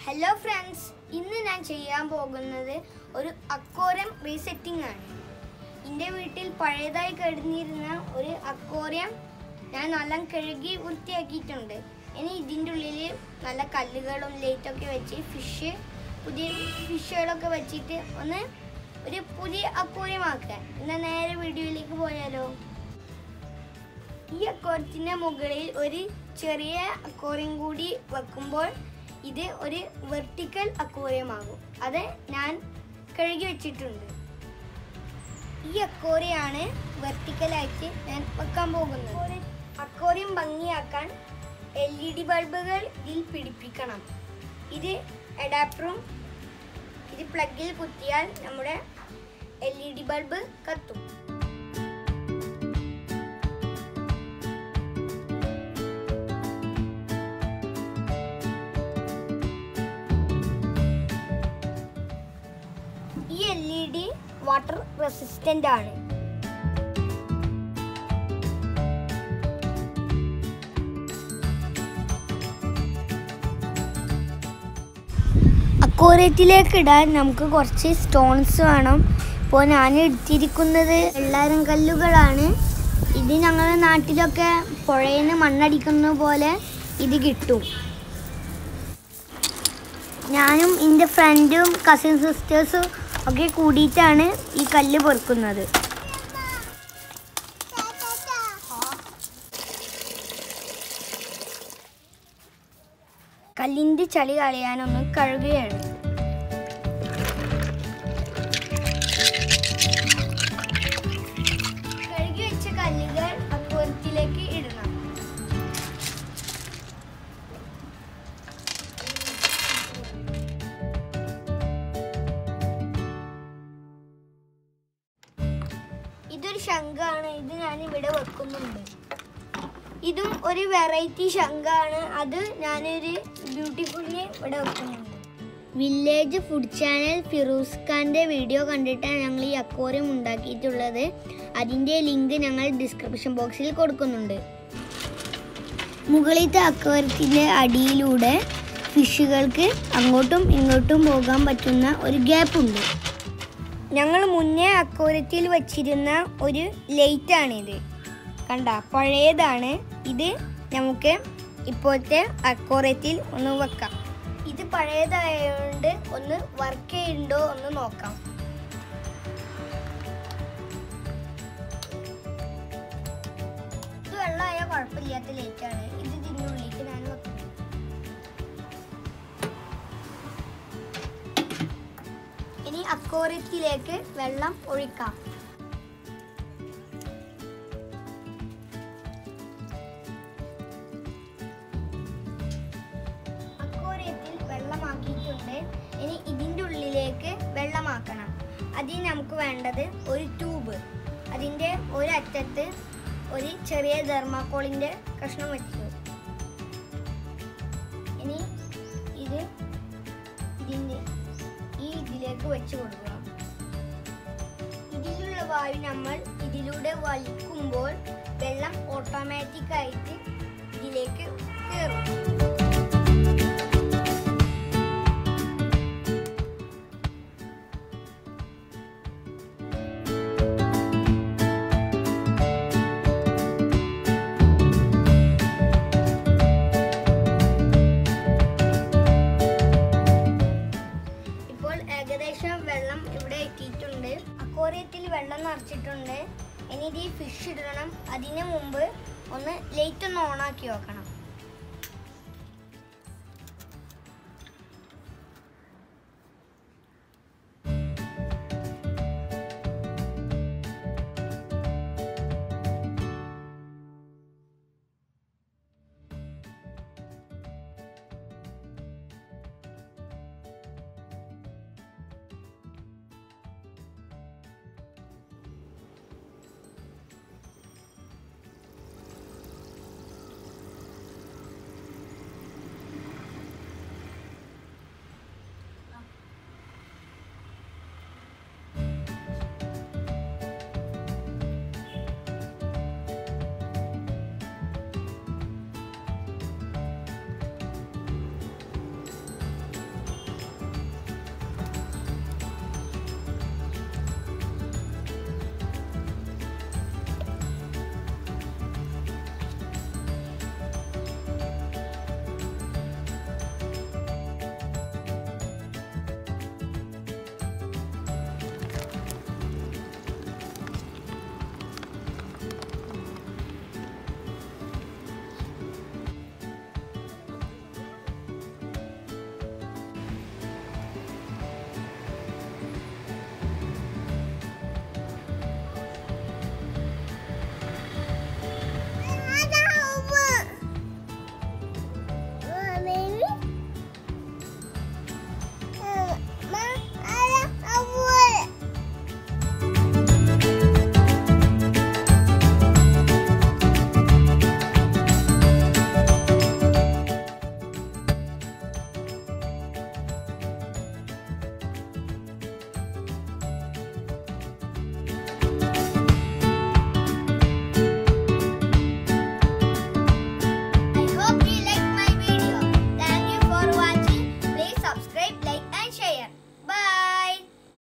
hello friends ഇന്ന് ഞാൻ ചെയ്യാൻ പോകുന്നത് ഒരു അക്കോറിയം റീസെറ്റിംഗ് ആണ് എൻ്റെ വീട്ടിൽ പഴയതായി കിടന്നിരുന്ന ഒരു അക്കോറിയം ഞാൻ നല്ല കഴുകി വൃത്തിയാക്കിയിട്ടുണ്ട് ഇനി ഇതിൻ്റെ ഉള്ളിൽ നല്ല കല്ലുകളും ലൈറ്റൊക്കെ വെച്ച് ഫിഷ് പുതിയ ഫിഷുകളൊക്കെ വെച്ചിട്ട് ഒന്ന് ഒരു പുതിയ അക്വേറിയം ആക്കാൻ എന്നാൽ നേരെ വീഡിയോയിലേക്ക് പോയാലോ ഈ അക്വേറിയത്തിന്റെ മുകളിൽ ഒരു ചെറിയ അക്വേറിയം കൂടി വെക്കുമ്പോൾ ഇത് ഒരു വെർട്ടിക്കൽ അക്വേറിയം ആകും അത് ഞാൻ കഴുകി വെച്ചിട്ടുണ്ട് ഈ അക്വേറിയാണ് വെർട്ടിക്കലായിട്ട് ഞാൻ വെക്കാൻ പോകുന്നത് അക്വേറിയം ഭംഗിയാക്കാൻ എൽ ഇ ഡി ബൾബുകൾ ഇതിൽ പിടിപ്പിക്കണം ഇത് അഡാപ്റ്ററും ഇത് പ്ലഗിൽ കുത്തിയാൽ നമ്മുടെ എൽ ഇ ഡി ബൾബ് കത്തും ഈ L E D water resistant ആണ് അക്വേറിയത്തിലേക്ക് ഇടാൻ നമുക്ക് കുറച്ച് സ്റ്റോൺസ് വേണം ഇപ്പോൾ ഞാൻ എടുത്തിരിക്കുന്നത് വെള്ളാരം കല്ലുകളാണ് ഇത് ഞങ്ങളുടെ നാട്ടിലൊക്കെ പുഴയിൽ നിന്ന് മണ്ണടിക്കുന്ന പോലെ ഇത് കിട്ടും ഞാനും എൻ്റെ ഫ്രണ്ടും കസിൻ സിസ്റ്റേഴ്സും ഒക്കെ കൂടിയിട്ടാണ് ഈ കല്ല് പൊറുക്കുന്നത് കല്ലിൻ്റെ ചളി കളയാനൊന്ന് കഴുകുകയാണ് കഴുകി വെച്ച കല്ലുകൾ അക്വരത്തിലേക്ക് ഇടണം ഇതൊരു ശംഖാണ് ഇത് ഞാൻ ഇവിടെ വെക്കുന്നുണ്ട് ഇതും ഒരു വെറൈറ്റി ശംഖാണ് അത് ഞാനൊരു ബ്യൂട്ടിഫുള്ളി ഇവിടെ വെക്കുന്നുണ്ട് വില്ലേജ് ഫുഡ് ചാനൽ ഫിറൂസ് ഖാൻ്റെ വീഡിയോ കണ്ടിട്ടാണ് ഞങ്ങൾ ഈ അക്വേറിയം ഉണ്ടാക്കിയിട്ടുള്ളത് അതിൻ്റെ ലിങ്ക് ഞങ്ങൾ ഡിസ്ക്രിപ്ഷൻ ബോക്സിൽ കൊടുക്കുന്നുണ്ട് മുകളിലത്തെ അക്വേറിയത്തിൻ്റെ അടിയിലൂടെ ഫിഷുകൾക്ക് അങ്ങോട്ടും ഇങ്ങോട്ടും പോകാൻ പറ്റുന്ന ഒരു ഗ്യാപ്പ് ഉണ്ട് ഞങ്ങൾ മുന്നേ അക്വേറിയത്തിൽ വച്ചിരുന്ന ഒരു ലൈറ്റാണിത് കണ്ട പഴയതാണ് ഇത് നമുക്ക് ഇപ്പോഴത്തെ അക്വേറിയത്തിൽ ഒന്ന് വെക്കാം ഇത് പഴയതായതുകൊണ്ട് ഒന്ന് വർക്ക് ചെയ്യുന്നുണ്ടോ എന്ന് നോക്കാം ഇത് വെള്ളമായ കുഴപ്പമില്ലാത്ത ലൈറ്റാണ് ഇത് ഇതിൻ്റെ ഉള്ളിലേക്ക് ഞാൻ വെക്കും ഇനി അക്വേറിയത്തിലേക്ക് വെള്ളം ഒഴിക്കാം അക്വേറിയത്തിൽ വെള്ളമാക്കിയിട്ടുണ്ട് ഇനി ഇതിൻ്റെ ഉള്ളിലേക്ക് വെള്ളമാക്കണം അതിന് നമുക്ക് വേണ്ടത് ഒരു ട്യൂബ് അതിൻ്റെ ഒരറ്റത്ത് ഒരു ചെറിയ തെർമാക്കോളിൻ്റെ കഷ്ണം വെച്ചു ഇനി ഇത് ഇതിൻ്റെ ഈ ഇതിലേക്ക് വെച്ച് കൊടുക്കണം ഇതിലുള്ള വായു നമ്മൾ ഇതിലൂടെ വലിക്കുമ്പോൾ വെള്ളം ഓട്ടോമാറ്റിക് ആയിട്ട് ഇതിലേക്ക് കയറും ഇപ്പോൾ ഏകദേശം വെള്ളം ഇവിടെ എത്തിയിട്ടുണ്ട് അക്വേറിയത്തിൽ വെള്ളം നിറച്ചിട്ടുണ്ട് ഇനി ഇത് ഈ ഫിഷ് ഇടണം അതിന് മുമ്പ് ഒന്ന് ലൈറ്റ് ഒന്ന് ഓണാക്കി വെക്കണം